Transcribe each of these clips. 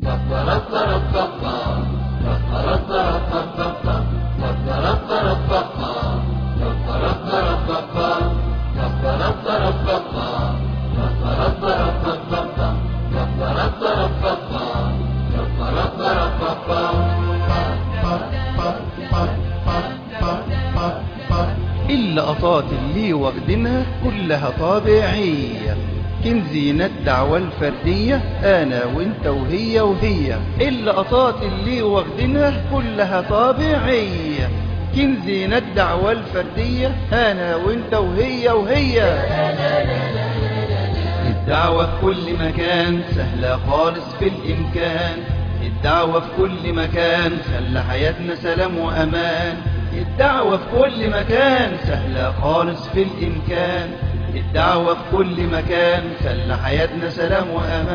اللقطات اللي واخدينها كلها طبيعية كنزينة الدعوة الفردية أنا وإنت وهي وهي اللقطات اللي واخدينها كلها طبيعية كنزينة الدعوة الفردية أنا وإنت وهي وهي الدعوة في كل مكان سهلة خالص في الإمكان الدعوة في كل مكان خلى حياتنا سلام وأمان الدعوة في كل مكان سهلة خالص في الإمكان الدعوة في كل مكان خلى حياتنا سلام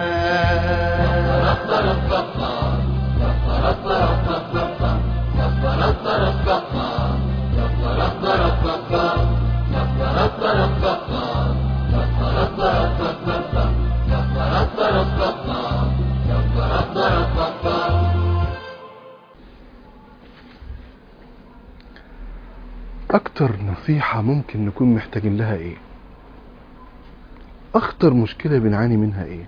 وأمان أكتر نصيحة ممكن نكون محتاجين لها إيه؟ أخطر مشكلة بنعاني منها إيه؟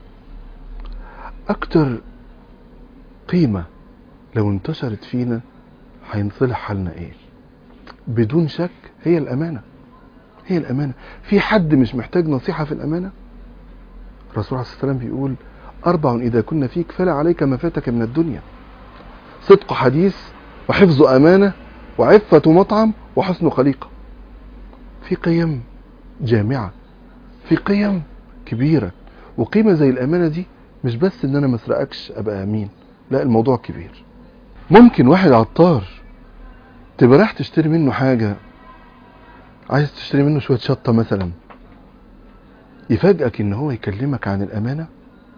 أكتر قيمة لو انتشرت فينا هينصلح حالنا إيه؟ بدون شك هي الأمانة هي الأمانة في حد مش محتاج نصيحة في الأمانة؟ الرسول عليه الصلاة والسلام بيقول أربع إذا كنا فيك فلا عليك ما فاتك من الدنيا صدق حديث وحفظ أمانة وعفة مطعم وحسن خليقة في قيم جامعة في قيم كبيرة وقيمة زي الأمانة دي مش بس إن أنا مسرقكش أبقى أمين لا الموضوع كبير ممكن واحد عطار تبقى رايح تشتري منه حاجة عايز تشتري منه شوية شطة مثلا يفاجئك إن هو يكلمك عن الأمانة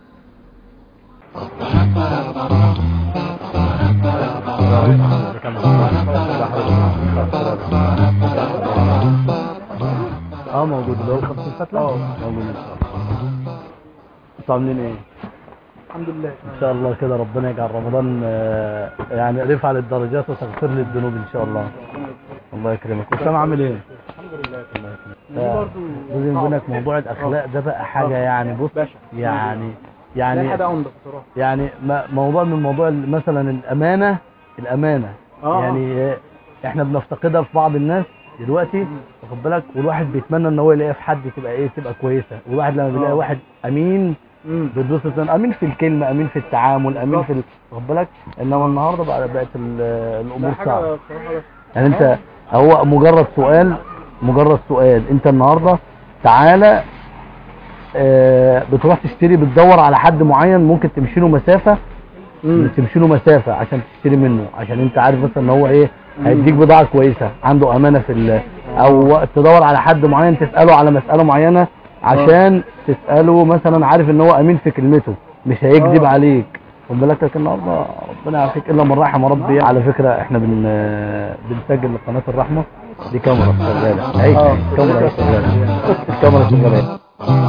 اه موجود اللي هو الخمسين فتلة اه موجود ان شاء الله انتوا عاملين ايه؟ الحمد لله ان شاء الله كده ربنا يجعل رمضان آه، يعني رفع للدرجات وتغفر للذنوب ان شاء الله الله يكرمك وسام عامل ايه؟ الحمد لله تمام ده دي برضه بيني وبينك موضوع الاخلاق ده بقى حاجه يعني بص باشا يعني يعني يعني حاجه عمده بصراحه يعني م- موضوع من موضوع مثلا الامانه الامانه اه يعني آه، احنا بنفتقدها في بعض الناس دلوقتي واخد بالك والواحد بيتمنى ان هو يلاقيها في حد تبقى ايه تبقى كويسه والواحد لما بيلاقي آه. واحد امين امم بتدوس الزن- امين في الكلمه امين في التعامل امين في ال- واخد بالك انما النهارده بقى بقت ال- الامور حاجه صعبه بصراحه بس يعني انت هو مجرد سؤال مجرد سؤال انت النهارده تعالى آه، بتروح تشتري بتدور على حد معين ممكن تمشي له مسافه امم تمشي له مسافه عشان تشتري منه عشان انت عارف مثلا ان هو ايه هيديك بضاعه كويسه عنده امانه في ال- او تدور على حد معين تساله على مساله معينه عشان تساله مثلا عارف ان هو امين في كلمته مش هيكذب آه. عليك خد بالك لكن النهارده ربنا يعافيك الا من رحم ربي على فكره احنا بن بنسجل لقناه الرحمه دي كاميرا شغاله اي آه. كاميرا شغاله الكاميرا شغاله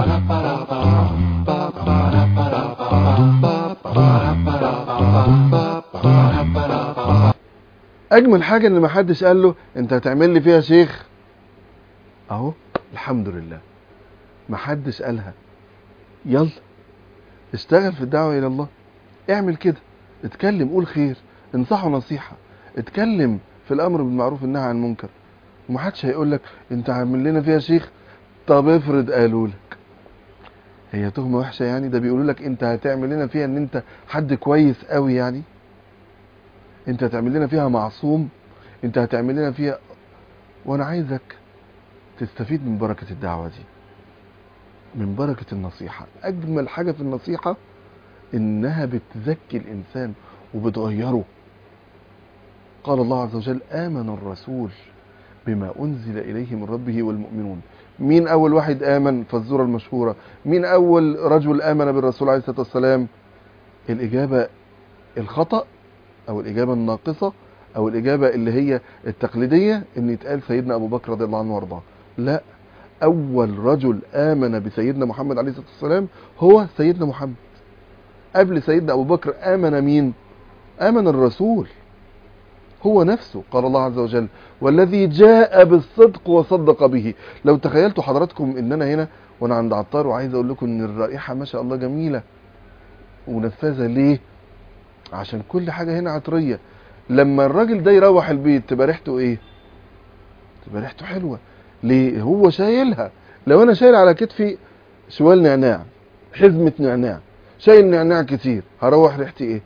اجمل حاجه ان محدش قال له انت هتعمل لي فيها شيخ اهو الحمد لله محدش قالها يلا اشتغل في الدعوه الى الله اعمل كده اتكلم قول خير انصحه نصيحه اتكلم في الامر بالمعروف والنهي عن المنكر ومحدش هيقول لك انت عامل لنا فيها شيخ طب افرض قالوا لك هي تهمه وحشه يعني ده بيقولوا لك انت هتعمل لنا فيها ان انت حد كويس قوي يعني انت هتعمل لنا فيها معصوم انت هتعمل لنا فيها وانا عايزك تستفيد من بركة الدعوة دي من بركة النصيحة اجمل حاجة في النصيحة انها بتزكي الانسان وبتغيره قال الله عز وجل امن الرسول بما انزل اليه من ربه والمؤمنون مين اول واحد امن فالزورة المشهورة مين اول رجل امن بالرسول عليه الصلاة والسلام الاجابة الخطأ او الاجابه الناقصه او الاجابه اللي هي التقليديه ان يتقال سيدنا ابو بكر رضي الله عنه وارضاه لا اول رجل امن بسيدنا محمد عليه الصلاه والسلام هو سيدنا محمد قبل سيدنا ابو بكر امن مين امن الرسول هو نفسه قال الله عز وجل والذي جاء بالصدق وصدق به لو تخيلتوا حضراتكم ان انا هنا وانا عند عطار وعايز اقول لكم ان الرائحه ما شاء الله جميله ونفاذه ليه عشان كل حاجه هنا عطريه لما الراجل ده يروح البيت تبقى ريحته ايه تبقى ريحته حلوه ليه هو شايلها لو انا شايل على كتفي شوال نعناع حزمه نعناع شايل نعناع كتير هروح ريحتي ايه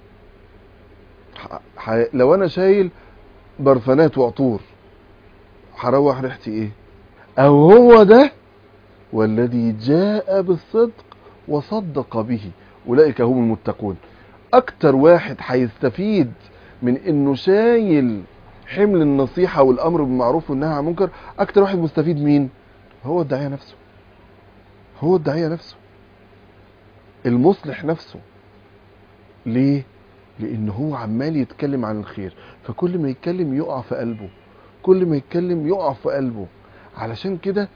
ح... ح... لو انا شايل برفانات وعطور هروح ريحتي ايه او هو ده والذي جاء بالصدق وصدق به اولئك هم المتقون اكتر واحد هيستفيد من انه شايل حمل النصيحة والامر بالمعروف والنهي عن المنكر اكتر واحد مستفيد مين هو الداعية نفسه هو الداعية نفسه المصلح نفسه ليه لان هو عمال يتكلم عن الخير فكل ما يتكلم يقع في قلبه كل ما يتكلم يقع في قلبه علشان كده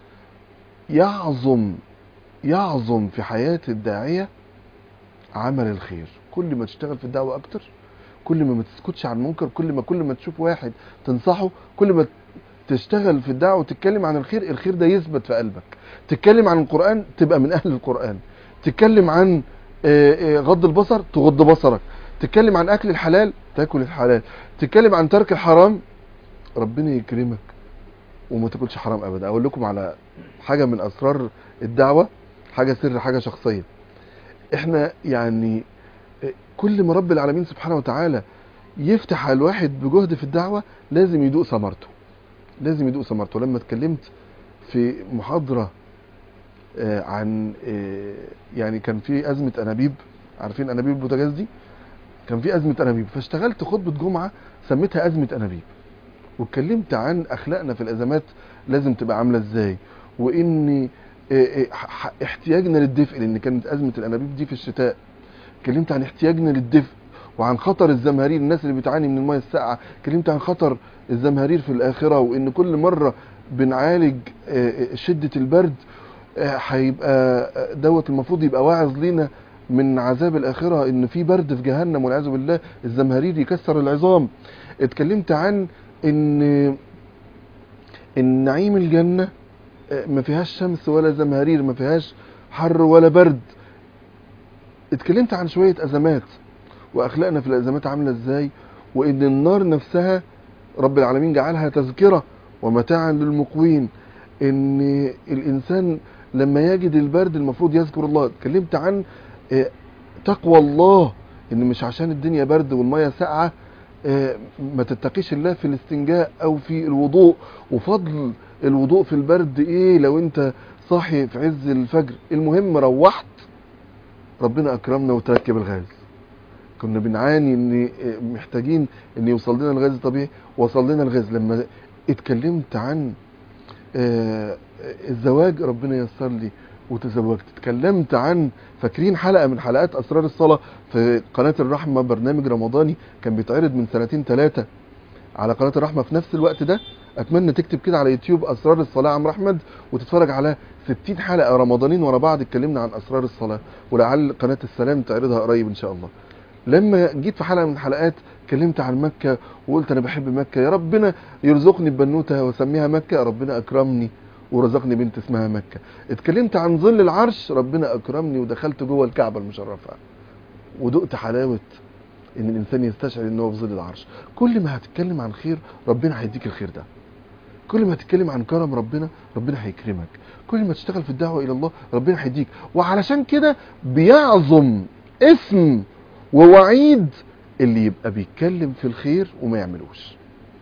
يعظم يعظم في حياة الداعية عمل الخير كل ما تشتغل في الدعوة اكتر كل ما ما تسكتش عن منكر كل ما كل ما تشوف واحد تنصحه كل ما تشتغل في الدعوة وتتكلم عن الخير الخير ده يثبت في قلبك تتكلم عن القرآن تبقى من أهل القرآن تتكلم عن آه، آه، غض البصر تغض بصرك تتكلم عن أكل الحلال تاكل الحلال تتكلم عن ترك الحرام ربنا يكرمك وما تاكلش حرام أبدا أقول لكم على حاجة من أسرار الدعوة حاجة سر حاجة شخصية احنا يعني آه، كل ما رب العالمين سبحانه وتعالى يفتح على الواحد بجهد في الدعوة لازم يدوق ثمرته لازم يدوق ثمرته لما اتكلمت في محاضرة آه، عن آه، يعني كان في أزمة أنابيب عارفين أنابيب البوتاجاز دي كان في أزمة أنابيب فاشتغلت خطبة جمعة سميتها أزمة أنابيب واتكلمت عن أخلاقنا في الأزمات لازم تبقى عاملة إزاي وإن آه، آه، ح- احتياجنا للدفء لأن كانت أزمة الأنابيب دي في الشتاء اتكلمت عن احتياجنا للدفء وعن خطر الزمهرير الناس اللي بتعاني من المياه الساقعه اتكلمت عن خطر الزمهرير في الاخره وان كل مره بنعالج آه، آه، شده البرد آه، هيبقى آه، دوت المفروض يبقى واعظ لينا من عذاب الاخره ان في برد في جهنم والعياذ بالله الزمهرير يكسر العظام اتكلمت عن ان ان نعيم الجنه آه، ما فيهاش شمس ولا زمهرير ما فيهاش حر ولا برد اتكلمت عن شويه ازمات واخلاقنا في الازمات عامله ازاي وان النار نفسها رب العالمين جعلها تذكره ومتاعا للمقوين ان الانسان لما يجد البرد المفروض يذكر الله اتكلمت عن آه، تقوى الله ان مش عشان الدنيا برد والميه ساقعه آه، ما تتقيش الله في الاستنجاء او في الوضوء وفضل الوضوء في البرد ايه لو انت صاحي في عز الفجر المهم روحت ربنا اكرمنا وتركب الغاز كنا بنعاني ان محتاجين ان يوصل لنا الغاز الطبيعي وصل لنا الغاز لما اتكلمت عن آه، الزواج ربنا يسر لي وتزوجت اتكلمت عن فاكرين حلقه من حلقات اسرار الصلاه في قناه الرحمه برنامج رمضاني كان بيتعرض من سنتين ثلاثه على قناه الرحمه في نفس الوقت ده اتمنى تكتب كده على يوتيوب اسرار الصلاه عمرو احمد وتتفرج على 60 حلقه رمضانين ورا بعض اتكلمنا عن اسرار الصلاه ولعل قناه السلام تعرضها قريب ان شاء الله لما جيت في حلقه من الحلقات اتكلمت عن مكه وقلت انا بحب مكه يا ربنا يرزقني ببنوته واسميها مكه ربنا اكرمني ورزقني بنت اسمها مكه اتكلمت عن ظل العرش ربنا اكرمني ودخلت جوه الكعبه المشرفه ودقت حلاوه ان الانسان يستشعر ان هو في ظل العرش كل ما هتتكلم عن خير ربنا هيديك الخير ده كل ما هتتكلم عن كرم ربنا ربنا هيكرمك كل ما تشتغل في الدعوه الى الله ربنا هيديك وعلشان كده بيعظم اسم ووعيد اللي يبقى بيتكلم في الخير وما يعملوش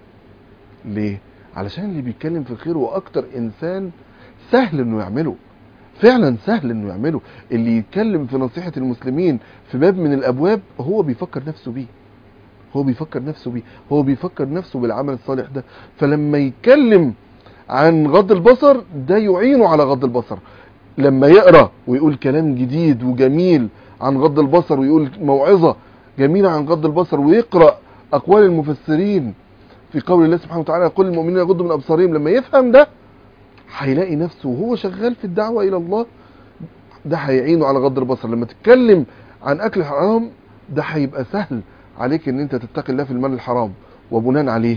ليه علشان اللي بيتكلم في الخير هو اكتر انسان سهل انه يعمله فعلا سهل انه يعمله اللي يتكلم في نصيحة المسلمين في باب من الابواب هو بيفكر نفسه بيه هو بيفكر نفسه بيه هو بيفكر نفسه بالعمل الصالح ده فلما يتكلم عن غض البصر ده يعينه على غض البصر لما يقرا ويقول كلام جديد وجميل عن غض البصر ويقول موعظه جميله عن غض البصر ويقرا اقوال المفسرين في قول الله سبحانه وتعالى قل المؤمنين يغضوا من ابصارهم لما يفهم ده هيلاقي نفسه وهو شغال في الدعوه الى الله ده هيعينه على غض البصر لما تتكلم عن اكل الحرام ده هيبقى سهل عليك ان انت تتقي الله في المال الحرام وبناء عليه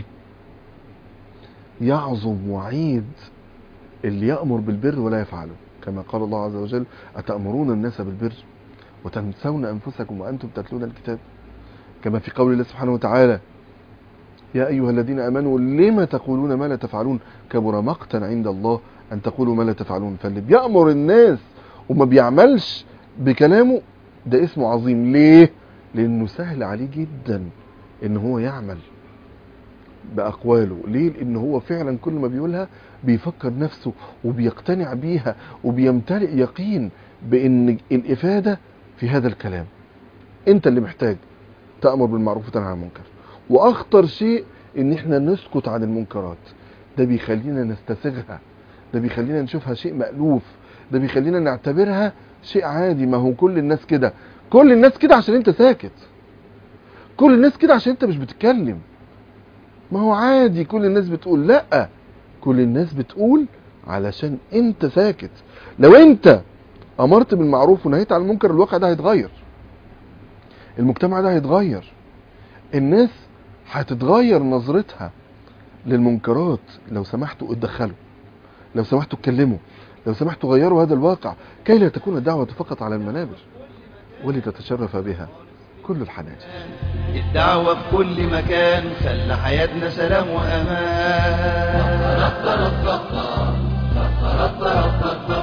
يعظم وعيد اللي يأمر بالبر ولا يفعله كما قال الله عز وجل أتأمرون الناس بالبر وتنسون أنفسكم وأنتم تتلون الكتاب كما في قول الله سبحانه وتعالى يا أيها الذين أمنوا لما تقولون ما لا تفعلون كبر مقتا عند الله أن تقولوا ما لا تفعلون فاللي بيأمر الناس وما بيعملش بكلامه ده اسمه عظيم ليه؟ لأنه سهل عليه جدا إن هو يعمل بأقواله ليه؟ لأن هو فعلا كل ما بيقولها بيفكر نفسه وبيقتنع بيها وبيمتلئ يقين بأن الإفادة في هذا الكلام أنت اللي محتاج تأمر بالمعروف وتنهى عن المنكر وأخطر شيء إن إحنا نسكت عن المنكرات ده بيخلينا نستسيغها ده بيخلينا نشوفها شيء مألوف ده بيخلينا نعتبرها شيء عادي ما هو كل الناس كده كل الناس كده عشان انت ساكت كل الناس كده عشان انت مش بتتكلم ما هو عادي كل الناس بتقول لا كل الناس بتقول علشان انت ساكت لو انت امرت بالمعروف ونهيت عن المنكر الواقع ده هيتغير المجتمع ده هيتغير الناس هتتغير نظرتها للمنكرات لو سمحتوا اتدخلوا لو سمحتوا اتكلموا لو سمحتوا غيروا هذا الواقع كي لا تكون الدعوة فقط على المنابر ولتتشرف بها كل الحناجر الدعوة في كل مكان خلى حياتنا سلام وأمان